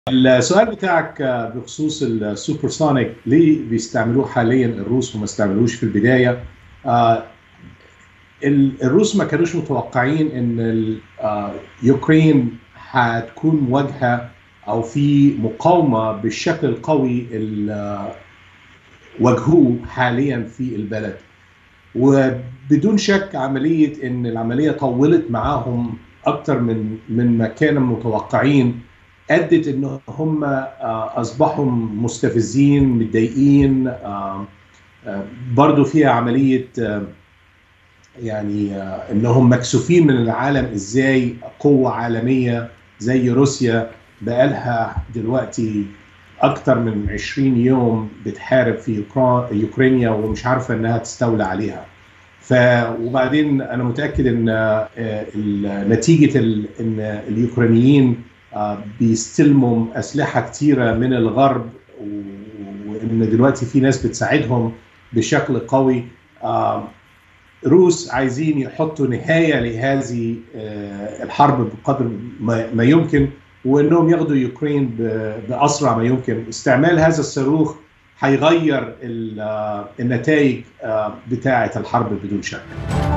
السؤال بتاعك بخصوص السوبرسونيك ليه بيستعملوه حاليا الروس وما استعملوش في البدايه آه الروس ما كانوش متوقعين ان يوكرين هتكون مواجهه او في مقاومه بالشكل القوي اللي واجهوه حاليا في البلد وبدون شك عمليه ان العمليه طولت معاهم اكتر من من ما كانوا متوقعين ادت ان هم اصبحوا مستفزين متضايقين برضو فيها عمليه يعني انهم مكسوفين من العالم ازاي قوه عالميه زي روسيا بقالها دلوقتي اكتر من 20 يوم بتحارب في يوكرانيا ومش عارفه انها تستولى عليها ف وبعدين انا متاكد ان نتيجه ان اليوكرانيين بيستلموا اسلحه كتيره من الغرب وان دلوقتي في ناس بتساعدهم بشكل قوي روس عايزين يحطوا نهايه لهذه الحرب بقدر ما يمكن وانهم ياخدوا يوكرين باسرع ما يمكن استعمال هذا الصاروخ هيغير النتائج بتاعه الحرب بدون شك